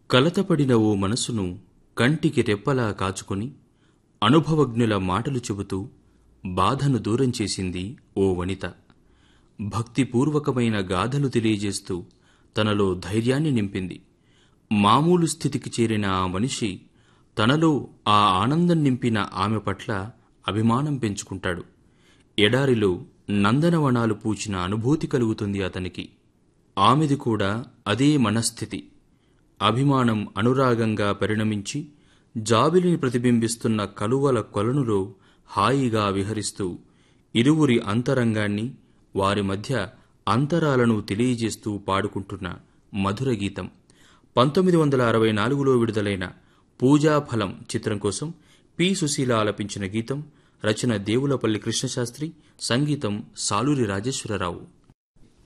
కలతపడిన ఓ మనసును కంటికి రెప్పలా కాచుకొని అనుభవజ్ఞుల మాటలు చెబుతూ బాధను దూరం చేసింది ఓ వనిత భక్తిపూర్వకమైన గాథలు తెలియజేస్తూ తనలో ధైర్యాన్ని నింపింది మామూలు స్థితికి చేరిన ఆ మనిషి తనలో ఆ ఆనందం నింపిన ఆమె పట్ల అభిమానం పెంచుకుంటాడు ఎడారిలో నందనవనాలు పూచిన అనుభూతి కలుగుతుంది అతనికి ఆమెది కూడా అదే మనస్థితి అభిమానం అనురాగంగా పరిణమించి జాబిలిని ప్రతిబింబిస్తున్న కలువల కొలనులో హాయిగా విహరిస్తూ ఇరువురి అంతరంగాన్ని వారి మధ్య అంతరాలను తెలియజేస్తూ పాడుకుంటున్న మధుర గీతం పంతొమ్మిది వందల అరవై నాలుగులో విడుదలైన పూజాఫలం చిత్రం కోసం పి సుశీల ఆలపించిన గీతం రచన దేవులపల్లి కృష్ణశాస్త్రి సంగీతం సాలూరి రాజేశ్వరరావు